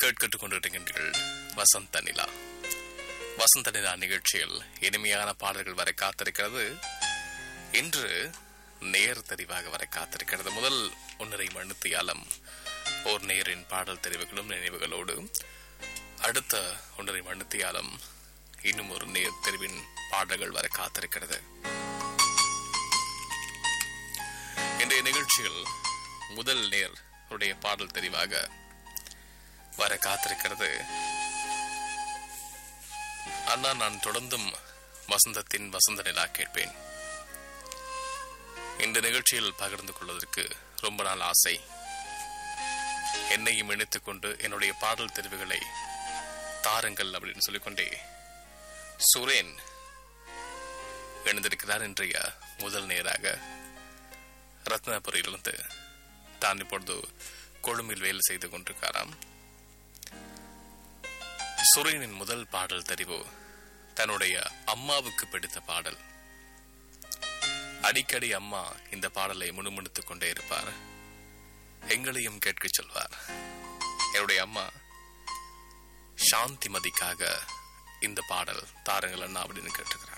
கேட்கட்டுக் கொண்டிருக்கின்றீர்கள் வசந்த நிலா வசந்த நிலா நிகழ்ச்சியில் இனிமையான பாடல்கள் வரை காத்திருக்கிறது இன்று நேர் தெரிவாக வரை காத்திருக்கிறது முதல் ஒன்றரை மணித்தியாலம் ஓர் நேரின் பாடல் தெரிவுகளும் நினைவுகளோடு அடுத்த ஒன்றரை மணித்தியாலம் இன்னும் ஒரு நேர் தெரிவின் பாடல்கள் வரை காத்திருக்கிறது இன்றைய நிகழ்ச்சியில் முதல் நேர் உடைய பாடல் தெரிவாக வர காத்திருக்கிறது அண்ணா நான் தொடர்ந்தும் வசந்தத்தின் வசந்த நிலா கேட்பேன் இந்த நிகழ்ச்சியில் பகிர்ந்து கொள்வதற்கு ரொம்ப நாள் ஆசை என்னையும் இணைத்துக் கொண்டு என்னுடைய பாடல் தெரிவுகளை தாருங்கள் அப்படின்னு சொல்லிக்கொண்டே சுரேன் இணைந்திருக்கிறார் இன்றைய முதல் நேராக ரத்னபுரியிலிருந்து தான் இப்பொழுது கொழும்பில் வேலை செய்து கொண்டிருக்காராம் சுரேனின் முதல் பாடல் தெரிவு தன்னுடைய அம்மாவுக்கு பிடித்த பாடல் அடிக்கடி அம்மா இந்த பாடலை முணுமுணுத்துக் கொண்டே இருப்பார் எங்களையும் கேட்கச் சொல்வார் என்னுடைய அம்மா சாந்திமதிக்காக இந்த பாடல் தாருங்கள் அண்ணா அப்படின்னு கேட்டுக்கிறார்